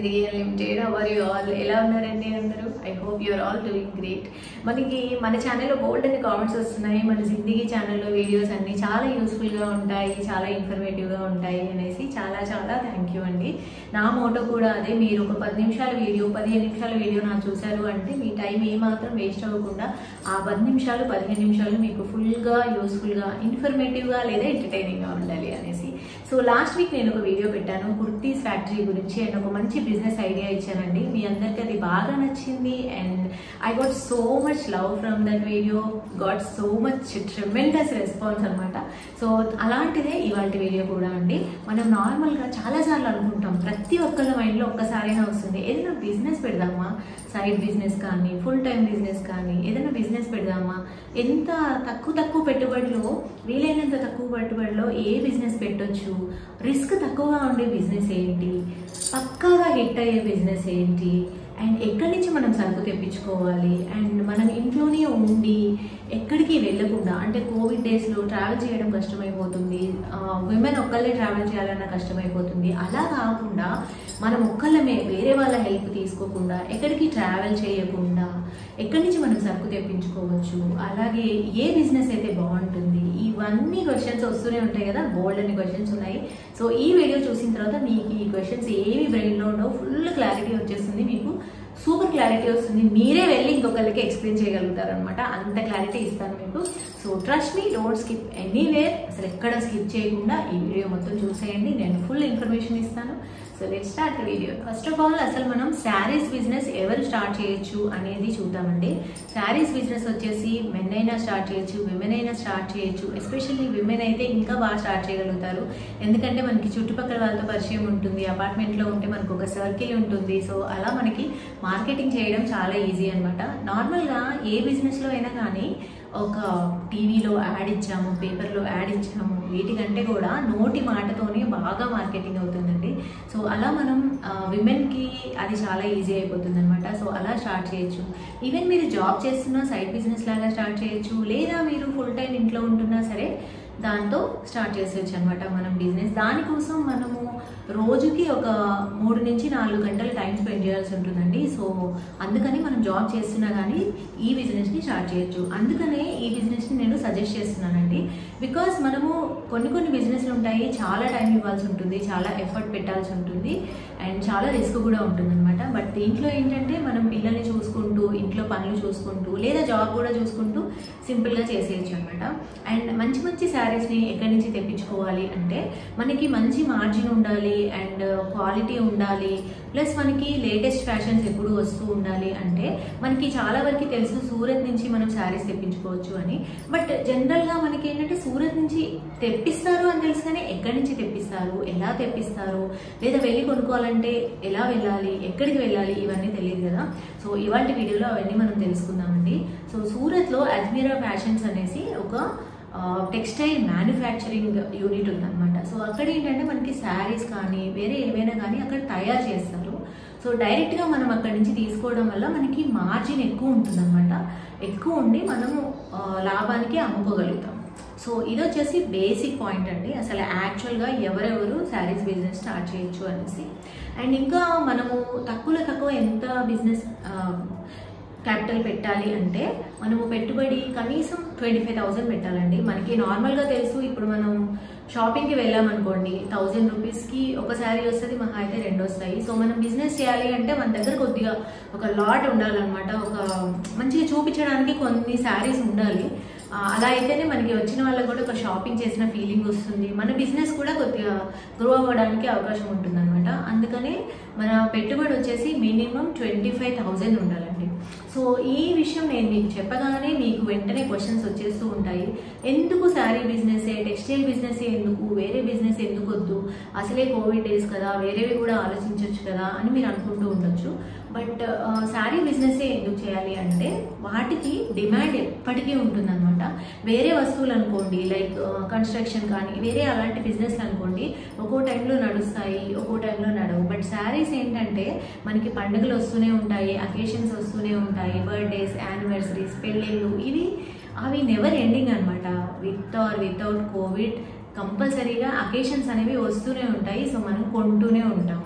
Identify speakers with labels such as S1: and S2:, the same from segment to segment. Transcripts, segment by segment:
S1: జిందగీ limited hour you all ఎలా ఉన్నారండి అందరూ I hope you're all doing great మనకి మన ఛానల్లో బోల్డ్ అని కామెంట్స్ వస్తున్నాయి మన జిందగీ ఛానల్లో వీడియోస్ అన్ని చాలా యూస్ఫుల్గా ఉంటాయి చాలా ఇన్ఫర్మేటివ్గా ఉంటాయి అనేసి చాలా చాలా థ్యాంక్ యూ అండి నా మోటో కూడా అదే మీరు ఒక పది నిమిషాల వీడియో పదిహేను నిమిషాల వీడియో నాకు చూశారు అంటే మీ టైం ఏమాత్రం వేస్ట్ అవ్వకుండా ఆ పది నిమిషాలు పదిహేను నిమిషాలు మీకు ఫుల్గా యూస్ఫుల్గా ఇన్ఫర్మేటివ్గా లేదా ఎంటర్టైనింగ్గా ఉండాలి అనేసి సో లాస్ట్ వీక్ నేను ఒక వీడియో పెట్టాను కుర్తీస్ ఫ్యాక్టరీ గురించి అండ్ ఒక మంచి బిజినెస్ ఐడియా ఇచ్చానండి మీ అందరికీ అది బాగా నచ్చింది and I got so much love from that video got so much tremendous response అనమాట సో అలాంటిదే ఇవాళ వీడియో కూడా అండి మనం నార్మల్గా చాలాసార్లు అనుకుంటాం ప్రతి ఒక్కళ్ళ మైండ్లో ఒక్కసారైనా వస్తుంది ఏదైనా బిజినెస్ పెడదామా సైడ్ బిజినెస్ కానీ ఫుల్ టైం బిజినెస్ కానీ ఏదైనా బిజినెస్ పెడదామా ఎంత తక్కువ తక్కువ పెట్టుబడిలో వీలైనంత తక్కువ పెట్టుబడిలో ఏ బిజినెస్ పెట్టొచ్చు రిస్క్ తక్కువగా ఉండే బిజినెస్ ఏంటి పక్కాగా హిట్ అయ్యే బిజినెస్ ఏంటి అండ్ ఎక్కడి నుంచి మనం సరుకు తెప్పించుకోవాలి అండ్ మనం ఇంట్లోనే ఉండి ఎక్కడికి వెళ్ళకుండా అంటే కోవిడ్ డేస్లో ట్రావెల్ చేయడం కష్టమైపోతుంది విమెన్ ఒక్కళ్ళే ట్రావెల్ చేయాలన్నా కష్టమైపోతుంది అలా కాకుండా మనం ఒక్కళ్ళమే వేరే వాళ్ళ హెల్ప్ తీసుకోకుండా ఎక్కడికి ట్రావెల్ చేయకుండా ఎక్కడి నుంచి మనం సరుకు తెప్పించుకోవచ్చు అలాగే ఏ బిజినెస్ అయితే బాగుంటుంది ఇవన్నీ క్వశ్చన్స్ వస్తూనే ఉంటాయి కదా బోల్డ్ అని క్వశ్చన్స్ ఉన్నాయి సో ఈ వీడియో చూసిన తర్వాత మీకు ఈ క్వశ్చన్స్ ఏమి బ్రెయిన్లో ఉండవు ఫుల్ క్లారిటీ వచ్చేస్తుంది మీకు సూపర్ క్లారిటీ వస్తుంది మీరే వెళ్ళి ఇంకొకరికి ఎక్స్ప్లెయిన్ చేయగలుగుతారు అనమాట అంత క్లారిటీ ఇస్తాను మీకు so trust me don't skip anywhere అసలు ఎక్కడ స్కిప్ చేయకుండా ఈ వీడియో మొత్తం చూసేయండి నేను ఫుల్ ఇన్ఫర్మేషన్ ఇస్తాను so let start video first of all అసలు మనం శారీస్ బిజినెస్ ఎవరు స్టార్ట్ చేయొచ్చు అనేది చూద్దామండి శారీస్ బిజినెస్ వచ్చేసి మెన్ అయినా స్టార్ట్ చేయొచ్చు విమెన్ అయినా స్టార్ట్ చేయొచ్చు ఎస్పెషల్లీ విమెన్ అయితే ఇంకా బాగా స్టార్ట్ చేయగలుగుతారు ఎందుకంటే మనకి చుట్టుపక్కల వాళ్ళతో పరిచయం ఉంటుంది అపార్ట్మెంట్లో ఉంటే మనకు ఒక సర్కిల్ ఉంటుంది సో అలా మనకి మార్కెటింగ్ చేయడం చాలా ఈజీ అనమాట నార్మల్గా ఏ బిజినెస్లో అయినా కానీ ఒక టీవీలో యాడ్ ఇచ్చాము పేపర్లో యాడ్ ఇచ్చాము వీటికంటే కూడా నోటి మాటతోనే బాగా మార్కెటింగ్ అవుతుందండి సో అలా మనం విమెన్కి అది చాలా ఈజీ అయిపోతుంది అనమాట సో అలా స్టార్ట్ చేయొచ్చు ఈవెన్ మీరు జాబ్ చేస్తున్నా సైడ్ బిజినెస్ లాగా స్టార్ట్ చేయొచ్చు లేదా మీరు ఫుల్ టైం ఇంట్లో ఉంటున్నా సరే దాంతో స్టార్ట్ చేసేయచ్చు అనమాట మనం బిజినెస్ దానికోసం మనము రోజుకి ఒక మూడు నుంచి నాలుగు గంటలు టైం స్పెండ్ చేయాల్సి ఉంటుందండి సో అందుకని మనం జాబ్ చేస్తున్నా కానీ ఈ బిజినెస్ని స్టార్ట్ చేయొచ్చు అందుకనే ఈ బిజినెస్ని నేను సజెస్ట్ చేస్తున్నానండి బికాస్ మనము కొన్ని కొన్ని బిజినెస్లు ఉంటాయి చాలా టైం ఇవ్వాల్సి ఉంటుంది చాలా ఎఫర్ట్ పెట్టాల్సి ఉంటుంది అండ్ చాలా రిస్క్ కూడా ఉంటుంది అనమాట బట్ దీంట్లో ఏంటంటే మనం పిల్లల్ని చూసుకుంటూ ఇంట్లో పనులు చూసుకుంటూ లేదా జాబ్ కూడా చూసుకుంటూ సింపుల్గా చేసేయచ్చు అనమాట అండ్ మంచి మంచి శారీస్ని ఎక్కడి నుంచి తెప్పించుకోవాలి అంటే మనకి మంచి మార్జిన్ ఉండాలి అండ్ క్వాలిటీ ఉండాలి ప్లస్ మనకి లేటెస్ట్ ఫ్యాషన్స్ ఎప్పుడు వస్తూ ఉండాలి అంటే మనకి చాలా వరకు తెలుసు సూరత్ నుంచి మనం శారీస్ తెప్పించుకోవచ్చు అని బట్ జనరల్గా మనకి ఏంటంటే సూరత్ నుంచి తెప్పిస్తారు అని తెలుసు కానీ ఎక్కడి నుంచి తెప్పిస్తారు ఎలా తెప్పిస్తారు లేదా వెళ్ళి కొనుక్కోవాలంటే ఎలా వెళ్ళాలి ఎక్కడికి వెళ్ళాలి ఇవన్నీ తెలియదు కదా సో ఇవాళ వీడియోలో అవన్నీ మనం తెలుసుకుందామండి సో సూరత్లో అజ్మీరా ఫ్యాషన్స్ అనేసి ఒక టెక్స్టైల్ మ్యానుఫ్యాక్చరింగ్ యూనిట్ ఉందన్నమాట సో అక్కడ ఏంటంటే మనకి శారీస్ కానీ వేరే ఏవైనా కానీ అక్కడ తయారు చేస్తారు సో డైరెక్ట్గా మనం అక్కడి నుంచి తీసుకోవడం వల్ల మనకి మార్జిన్ ఎక్కువ ఉంటుందన్నమాట ఎక్కువ ఉండి మనము లాభానికి అమ్ముకోగలుగుతాం సో ఇది వచ్చేసి బేసిక్ పాయింట్ అండి అసలు యాక్చువల్గా ఎవరెవరు శారీస్ బిజినెస్ స్టార్ట్ చేయొచ్చు అనేసి అండ్ ఇంకా మనము తక్కువలో తక్కువ ఎంత బిజినెస్ క్యాపిటల్ పెట్టాలి అంటే మనము పెట్టుబడి కనీసం ట్వంటీ ఫైవ్ థౌసండ్ పెట్టాలండి మనకి నార్మల్గా తెలుసు ఇప్పుడు మనం షాపింగ్కి వెళ్ళామనుకోండి థౌజండ్ రూపీస్కి ఒక శారీ వస్తుంది మహా అయితే రెండు వస్తాయి సో మనం బిజినెస్ చేయాలి అంటే మన దగ్గర కొద్దిగా ఒక లాట్ ఉండాలన్నమాట ఒక మంచిగా చూపించడానికి కొన్ని శారీస్ ఉండాలి అలా అయితేనే మనకి వచ్చిన వాళ్ళకి కూడా ఒక షాపింగ్ చేసిన ఫీలింగ్ వస్తుంది మన బిజినెస్ కూడా కొద్దిగా గ్రో అవ్వడానికి అవకాశం ఉంటుంది అనమాట అందుకనే మన పెట్టుబడి వచ్చేసి మినిమం ట్వంటీ ఫైవ్ థౌజండ్ ఉండాలండి సో ఈ విషయం నేను మీకు చెప్పగానే మీకు వెంటనే క్వశ్చన్స్ వచ్చేస్తూ ఉంటాయి ఎందుకు శారీ బిజినెస్ టెక్స్టైల్ బిజినెస్ ఎందుకు వేరే బిజినెస్ ఎందుకు వద్దు అసలే కోవిడ్ డేస్ కదా వేరేవి కూడా ఆలోచించవచ్చు కదా అని మీరు అనుకుంటూ ఉండొచ్చు బట్ శారీ బిజినెస్ ఎందుకు చేయాలి అంటే వాటికి డిమాండ్ ఎప్పటికీ ఉంటుందన్నమాట వేరే వస్తువులు అనుకోండి లైక్ కన్స్ట్రక్షన్ కానీ వేరే అలాంటి బిజినెస్ అనుకోండి ఒక్కో టైంలో నడుస్తాయి ఒక్కో టైంలో నడవు బట్ శారీస్ ఏంటంటే మనకి పండుగలు వస్తూనే ఉంటాయి అకేషన్స్ వస్తూనే ఉంటాయి బర్త్డేస్ యానివర్సరీస్ పెళ్ళిళ్ళు ఇవి అవి నెవర్ ఎండింగ్ అనమాట విత్ ఆర్ వితౌట్ కోవిడ్ కంపల్సరీగా అకేషన్స్ అనేవి వస్తూనే ఉంటాయి సో మనం కొంటూనే ఉంటాం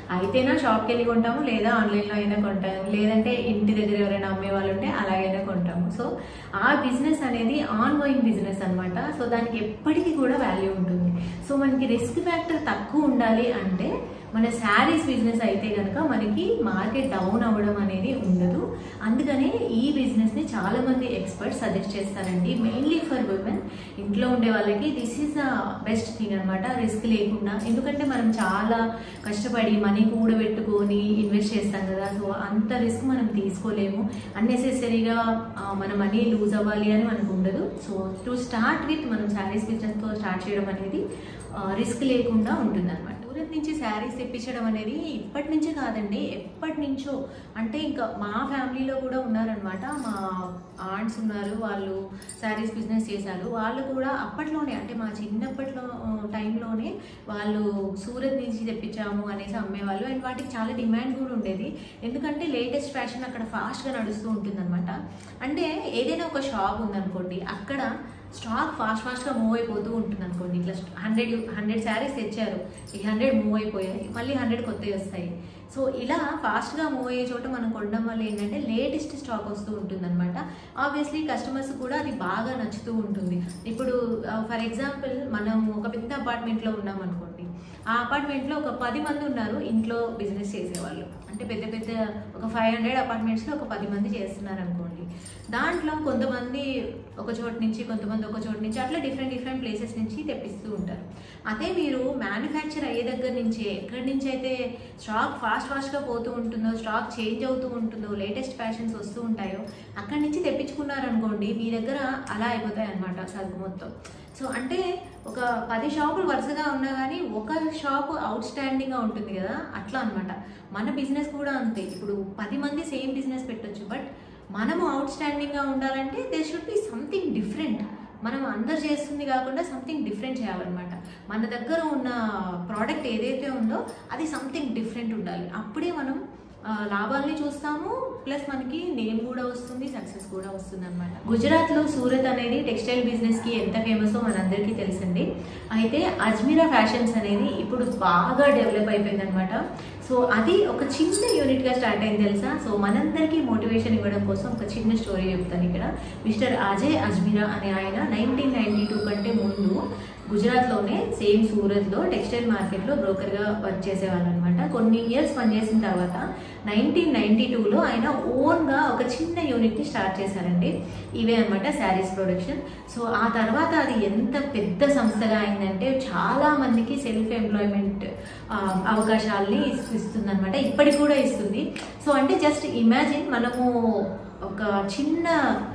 S1: అయితేనా షాప్కి వెళ్ళి కొంటాము లేదా ఆన్లైన్లో అయినా కొంటాము లేదంటే ఇంటి దగ్గర ఎవరైనా అమ్మే వాళ్ళు ఉంటే అలాగైనా కొంటాము సో ఆ బిజినెస్ అనేది ఆన్ గోయింగ్ బిజినెస్ అనమాట సో దానికి ఎప్పటికీ కూడా వాల్యూ ఉంటుంది సో మనకి రిస్క్ ఫ్యాక్టర్ తక్కువ ఉండాలి అంటే మన శారీస్ బిజినెస్ అయితే కనుక మనకి మార్కెట్ డౌన్ అవ్వడం అనేది ఉండదు అందుకనే ఈ బిజినెస్ని చాలా మంది ఎక్స్పర్ట్స్ సజెస్ట్ చేస్తారండి మెయిన్లీ ఫర్ ఉమెన్ ఇంట్లో ఉండే వాళ్ళకి this is the best thing అనమాట రిస్క్ లేకుండా ఎందుకంటే మనం చాలా కష్టపడి మనీ కూడబెట్టుకొని ఇన్వెస్ట్ చేస్తాం కదా సో అంత రిస్క్ మనం తీసుకోలేము అన్నెసెసరీగా మన మనీ లూజ్ అవ్వాలి అని మనకు ఉండదు సో టు స్టార్ట్ విత్ మనం శారీస్ బిజినెస్తో స్టార్ట్ చేయడం అనేది రిస్క్ లేకుండా ఉంటుంది అనమాట సూరత్ నుంచి శారీస్ తెప్పించడం అనేది ఇప్పటి నుంచే కాదండి ఎప్పటి నుంచో అంటే ఇంకా మా ఫ్యామిలీలో కూడా ఉన్నారనమాట మా ఆంట్స్ ఉన్నారు వాళ్ళు శారీస్ బిజినెస్ చేశారు వాళ్ళు కూడా అప్పట్లోనే అంటే మా చిన్నప్పట్లో టైంలోనే వాళ్ళు సూరత్ నుంచి తెప్పించాము అనేసి అమ్మేవాళ్ళు అండ్ వాటికి చాలా డిమాండ్ కూడా ఉండేది ఎందుకంటే లేటెస్ట్ ఫ్యాషన్ అక్కడ ఫాస్ట్గా నడుస్తూ ఉంటుందన్నమాట అంటే ఏదైనా ఒక షాప్ ఉందనుకోండి అక్కడ స్టాక్ ఫాస్ట్ ఫాస్ట్గా మూవ్ అయిపోతూ ఉంటుంది అనుకోండి ఇట్లా హండ్రెడ్ హండ్రెడ్ శారీస్ తెచ్చారు ఈ హండ్రెడ్ మూవ్ అయిపోయాయి మళ్ళీ హండ్రెడ్ కొత్తవి వస్తాయి సో ఇలా ఫాస్ట్గా మూవ్ అయ్యే చోట మనం కొనడం వల్ల ఏంటంటే లేటెస్ట్ స్టాక్ వస్తూ ఉంటుంది అనమాట ఆబ్వియస్లీ కస్టమర్స్ కూడా అది బాగా నచ్చుతూ ఉంటుంది ఇప్పుడు ఫర్ ఎగ్జాంపుల్ మనం ఒక పెద్ద అపార్ట్మెంట్లో ఉన్నాం అనుకోండి ఆ అపార్ట్మెంట్లో ఒక పది మంది ఉన్నారు ఇంట్లో బిజినెస్ చేసేవాళ్ళు అంటే పెద్ద పెద్ద ఒక ఫైవ్ హండ్రెడ్ అపార్ట్మెంట్స్లో ఒక పది మంది చేస్తున్నారు అనుకోండి దాంట్లో కొంతమంది ఒక చోటు నుంచి కొంతమంది ఒక చోటు నుంచి అట్లా డిఫరెంట్ డిఫరెంట్ ప్లేసెస్ నుంచి తెప్పిస్తూ ఉంటారు అదే మీరు మ్యానుఫ్యాక్చర్ అయ్యే దగ్గర నుంచి ఎక్కడి నుంచి అయితే స్టాక్ ఫాస్ట్ ఫాస్ట్గా పోతూ ఉంటుందో స్టాక్ చేంజ్ అవుతూ ఉంటుందో లేటెస్ట్ ఫ్యాషన్స్ వస్తూ ఉంటాయో అక్కడి నుంచి తెప్పించుకున్నారనుకోండి మీ దగ్గర అలా అయిపోతాయి అనమాట సరుకు మొత్తం సో అంటే ఒక పది షాపులు వరుసగా ఉన్నా కానీ ఒక షాప్ అవుట్ స్టాండింగ్గా ఉంటుంది కదా అట్లా అనమాట మన బిజినెస్ కూడా అంతే ఇప్పుడు పది మంది సేమ్ బిజినెస్ పెట్టొచ్చు బట్ మనము అవుట్ స్టాండింగ్గా ఉండాలంటే they should be something different మనం అందరు చేస్తుంది కాకుండా సంథింగ్ డిఫరెంట్ చేయాలన్నమాట మన దగ్గర ఉన్న ప్రోడక్ట్ ఏదైతే ఉందో అది సంథింగ్ డిఫరెంట్ ఉండాలి అప్పుడే మనం ఆ, లాభాల్ని చూస్తాము ప్లస్ మనకి నేమ్ కూడా వస్తుంది సక్సెస్ కూడా వస్తుంది అనమాట గుజరాత్లో సూరత్ అనేది టెక్స్టైల్ బిజినెస్కి ఎంత ఫేమసో మనందరికీ తెలుసండి అయితే అజ్మీరా ఫ్యాషన్స్ అనేది ఇప్పుడు బాగా డెవలప్ అయిపోయింది అనమాట సో అది ఒక చిన్న యూనిట్గా స్టార్ట్ అయింది తెలుసా సో మనందరికీ మోటివేషన్ ఇవ్వడం కోసం ఒక చిన్న స్టోరీ చెప్తాను ఇక్కడ మిస్టర్ అజయ్ అజ్మీరా అనే ఆయన నైన్టీన్ నైన్టీ టూ కంటే ముందు గుజరాత్లోనే సేమ్ సూరత్లో టెక్స్టైల్ మార్కెట్లో బ్రోకర్గా వర్క్ చేసేవాళ్ళు అనమాట కొన్ని ఇయర్స్ పనిచేసిన తర్వాత నైన్టీన్ నైన్టీ టూలో ఆయన ఓన్గా ఒక చిన్న యూనిట్ని స్టార్ట్ చేశారండి ఇవే అనమాట శారీస్ ప్రొడక్షన్ సో ఆ తర్వాత అది ఎంత పెద్ద సంస్థగా అయిందంటే చాలా మందికి సెల్ఫ్ ఎంప్లాయ్మెంట్ అవకాశాలని ఇస్తుంది అనమాట ఇప్పటికి కూడా ఇస్తుంది సో అంటే జస్ట్ ఇమాజిన్ మనము ఒక చిన్న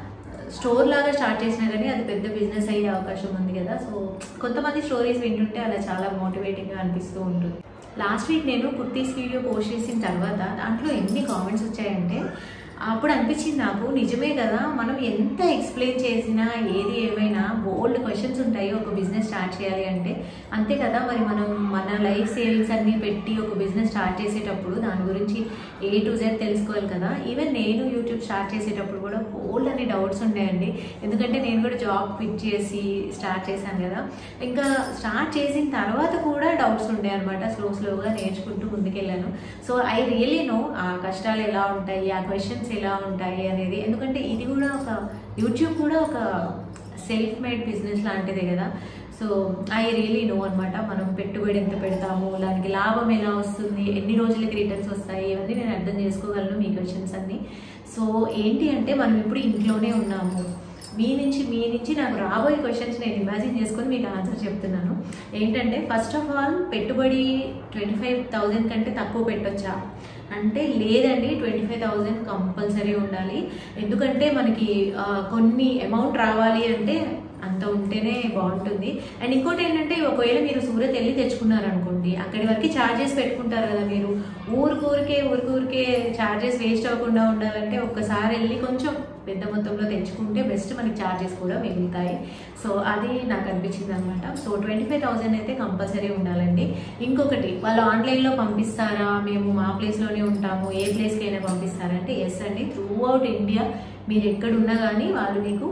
S1: స్టోర్ లాగా స్టార్ట్ చేసినా కానీ అది పెద్ద బిజినెస్ అయ్యే అవకాశం ఉంది కదా సో కొంతమంది స్టోరీస్ వింటుంటే అలా చాలా మోటివేటింగ్గా అనిపిస్తూ ఉంటుంది లాస్ట్ వీక్ నేను కుర్తీస్ వీడియో పోస్ట్ చేసిన తర్వాత దాంట్లో ఎన్ని కామెంట్స్ వచ్చాయంటే అప్పుడు అనిపించింది నాకు నిజమే కదా మనం ఎంత ఎక్స్ప్లెయిన్ చేసినా ఏది ఏమైనా బోల్డ్ క్వశ్చన్స్ ఉంటాయి ఒక బిజినెస్ స్టార్ట్ చేయాలి అంటే అంతే కదా మరి మనం మన లైఫ్ సేవింగ్స్ అన్నీ పెట్టి ఒక బిజినెస్ స్టార్ట్ చేసేటప్పుడు దాని గురించి ఏ టు జెడ్ తెలుసుకోవాలి కదా ఈవెన్ నేను యూట్యూబ్ స్టార్ట్ చేసేటప్పుడు కూడా బోల్డ్ అనే డౌట్స్ ఉన్నాయండి ఎందుకంటే నేను కూడా జాబ్ క్విట్ చేసి స్టార్ట్ చేశాను కదా ఇంకా స్టార్ట్ చేసిన తర్వాత కూడా డౌట్స్ ఉండే అనమాట స్లో స్లోగా నేర్చుకుంటూ ముందుకెళ్ళాను సో ఐ రియలీ నో ఆ కష్టాలు ఎలా ఉంటాయి ఆ క్వశ్చన్స్ ఎలా ఉంటాయి అనేది ఎందుకంటే ఇది కూడా ఒక యూట్యూబ్ కూడా ఒక సెల్ఫ్ మేడ్ బిజినెస్ లాంటిదే కదా సో ఐ రియలీ నో అనమాట మనం పెట్టుబడి ఎంత పెడతాము దానికి లాభం ఎలా వస్తుంది ఎన్ని రోజులకి రిటర్న్స్ వస్తాయి ఇవన్నీ నేను అర్థం చేసుకోగలను మీ క్వశ్చన్స్ అన్ని సో ఏంటి అంటే మనం ఇప్పుడు ఇంట్లోనే ఉన్నాము మీ నుంచి మీ నుంచి నాకు రాబోయే క్వశ్చన్స్ నేను ఇమాజిన్ చేసుకొని మీకు ఆన్సర్ చెప్తున్నాను ఏంటంటే ఫస్ట్ ఆఫ్ ఆల్ పెట్టుబడి ట్వంటీ ఫైవ్ థౌజండ్ కంటే తక్కువ పెట్టొచ్చా అంటే లేదండి ట్వంటీ ఫైవ్ థౌజండ్ కంపల్సరీ ఉండాలి ఎందుకంటే మనకి ఆ, కొన్ని అమౌంట్ రావాలి అంటే అంత ఉంటేనే బాగుంటుంది అండ్ ఇంకోటి ఏంటంటే ఒకవేళ మీరు సూరత్ వెళ్ళి తెచ్చుకున్నారనుకోండి అక్కడి వరకు ఛార్జెస్ పెట్టుకుంటారు కదా మీరు ఊరికూరికే ఊరికూరికే ఛార్జెస్ వేస్ట్ అవ్వకుండా ఉండాలంటే ఒక్కసారి వెళ్ళి కొంచెం పెద్ద మొత్తంలో తెచ్చుకుంటే బెస్ట్ మనకి ఛార్జెస్ కూడా మిగులుతాయి సో అది నాకు అనిపించింది అనమాట సో ట్వంటీ ఫైవ్ థౌజండ్ అయితే కంపల్సరీ ఉండాలండి ఇంకొకటి వాళ్ళు ఆన్లైన్లో పంపిస్తారా మేము మా ప్లేస్లోనే ఉంటాము ఏ ప్లేస్కి అయినా పంపిస్తారంటే ఎస్ అండి త్రూ అవుట్ ఇండియా మీరు ఎక్కడున్నా కానీ వాళ్ళు మీకు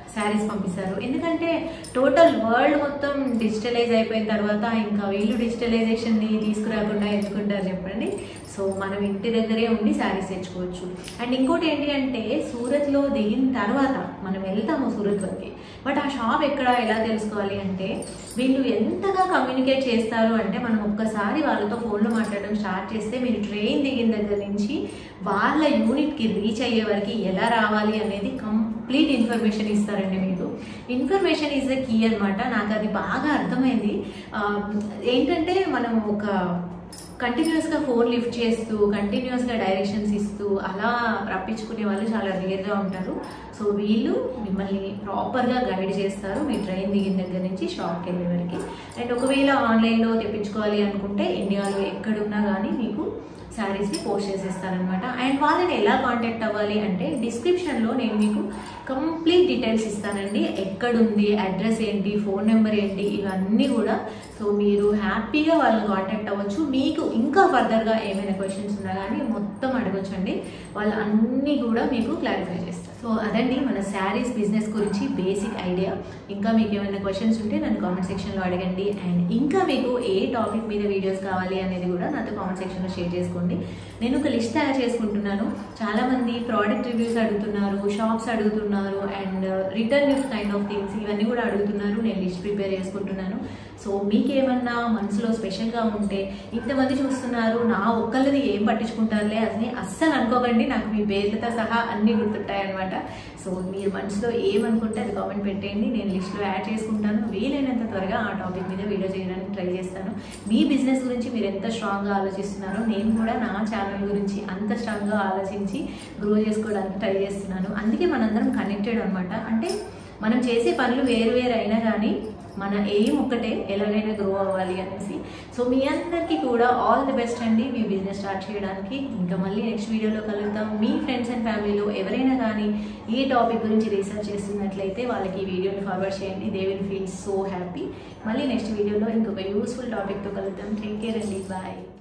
S1: శారీస్ పంపిస్తారు ఎందుకంటే టోటల్ వరల్డ్ మొత్తం డిజిటలైజ్ అయిపోయిన తర్వాత ఇంకా వీళ్ళు డిజిటలైజేషన్ని తీసుకురాకుండా ఎందుకుంటారు చెప్పండి సో మనం ఇంటి దగ్గరే ఉండి శారీస్ తెచ్చుకోవచ్చు అండ్ ఇంకోటి ఏంటి అంటే సూరత్లో దిగిన తర్వాత మనం వెళ్తాము సూరత్ వరకు బట్ ఆ షాప్ ఎక్కడ ఎలా తెలుసుకోవాలి అంటే వీళ్ళు ఎంతగా కమ్యూనికేట్ చేస్తారు అంటే మనం ఒక్కసారి వాళ్ళతో ఫోన్లో మాట్లాడడం స్టార్ట్ చేస్తే మీరు ట్రైన్ దిగిన దగ్గర నుంచి వాళ్ళ యూనిట్కి రీచ్ అయ్యే వరకు ఎలా రావాలి అనేది కంప్లీట్ ఇన్ఫర్మేషన్ ఇస్తారండి మీకు ఇన్ఫర్మేషన్ ఈజ్ ద కీ అనమాట నాకు అది బాగా అర్థమైంది ఆ, ఏంటంటే మనం ఒక కంటిన్యూస్గా ఫోన్ లిఫ్ట్ చేస్తూ కంటిన్యూస్గా డైరెక్షన్స్ ఇస్తూ అలా రప్పించుకునే వాళ్ళు చాలా రేర్గా ఉంటారు సో వీళ్ళు మిమ్మల్ని ప్రాపర్గా గైడ్ చేస్తారు మీ ట్రైన్ దిగిన దగ్గర నుంచి షాప్కి వెళ్ళే వరకు అండ్ ఒకవేళ ఆన్లైన్లో తెప్పించుకోవాలి అనుకుంటే ఇండియాలో ఎక్కడున్నా కానీ మీకు శారీస్ని పోస్ట్ చేసేస్తారనమాట అండ్ వాళ్ళని ఎలా కాంటాక్ట్ అవ్వాలి అంటే డిస్క్రిప్షన్లో నేను మీకు కంప్లీట్ డీటెయిల్స్ ఇస్తానండి ఎక్కడుంది అడ్రస్ ఏంటి ఫోన్ నెంబర్ ఏంటి ఇవన్నీ కూడా సో మీరు హ్యాపీగా వాళ్ళని కాంటాక్ట్ అవ్వచ్చు మీకు ఇంకా ఫర్దర్గా ఏమైనా క్వశ్చన్స్ ఉన్నా కానీ మొత్తం అడగొచ్చండి వాళ్ళు అన్నీ కూడా మీకు క్లారిఫై చేస్తారు సో అదండి మన శారీస్ బిజినెస్ గురించి బేసిక్ ఐడియా ఇంకా మీకు ఏమైనా క్వశ్చన్స్ ఉంటే నన్ను కామెంట్ సెక్షన్లో అడగండి అండ్ ఇంకా మీకు ఏ టాపిక్ మీద వీడియోస్ కావాలి అనేది కూడా నాతో కామెంట్ సెక్షన్లో షేర్ చేసుకోండి నేను ఒక లిస్ట్ తయారు చేసుకుంటున్నాను చాలామంది ప్రోడక్ట్ రివ్యూస్ అడుగుతున్నారు షాప్స్ అడుగుతున్నారు and return gift kind of things ఇవన్నీ కూడా అడుగుతున్నారు నేను లిస్ట్ ప్రిపేర్ చేసుకుంటున్నాను సో మీకేమన్నా మనసులో స్పెషల్గా ఉంటే ఇంతమంది చూస్తున్నారు నా ఒక్కళ్ళది ఏం పట్టించుకుంటారులే అని అస్సలు అనుకోకండి నాకు మీ పేర్లతో సహా అన్నీ గుర్తుంటాయి అనమాట సో మీరు మనసులో ఏమనుకుంటే అది కామెంట్ పెట్టేయండి నేను లిస్ట్లో యాడ్ చేసుకుంటాను వీలైనంత త్వరగా ఆ టాపిక్ మీద వీడియో చేయడానికి ట్రై చేస్తాను మీ బిజినెస్ గురించి మీరు ఎంత స్ట్రాంగ్గా ఆలోచిస్తున్నారో నేను కూడా నా ఛానల్ గురించి అంత స్ట్రాంగ్గా ఆలోచించి గ్రో చేసుకోవడానికి ట్రై చేస్తున్నాను అందుకే మనందరం కనెక్టెడ్ అనమాట అంటే మనం చేసే పనులు వేరు వేరు అయినా కానీ మన ఎయిమ్ ఒక్కటే ఎలాగైనా గ్రో అవ్వాలి అనేసి సో మీ అందరికీ కూడా ఆల్ ది బెస్ట్ అండి మీ బిజినెస్ స్టార్ట్ చేయడానికి ఇంకా మళ్ళీ నెక్స్ట్ వీడియోలో కలుద్దాం మీ ఫ్రెండ్స్ అండ్ ఫ్యామిలీలో ఎవరైనా కానీ ఈ టాపిక్ గురించి రీసెర్చ్ చేస్తున్నట్లయితే వాళ్ళకి ఈ వీడియోని ఫార్వర్డ్ చేయండి they will feel so happy మళ్ళీ నెక్స్ట్ వీడియోలో ఇంకొక యూస్ఫుల్ టాపిక్తో కలుద్దాం టేక్ కేర్ అండి బాయ్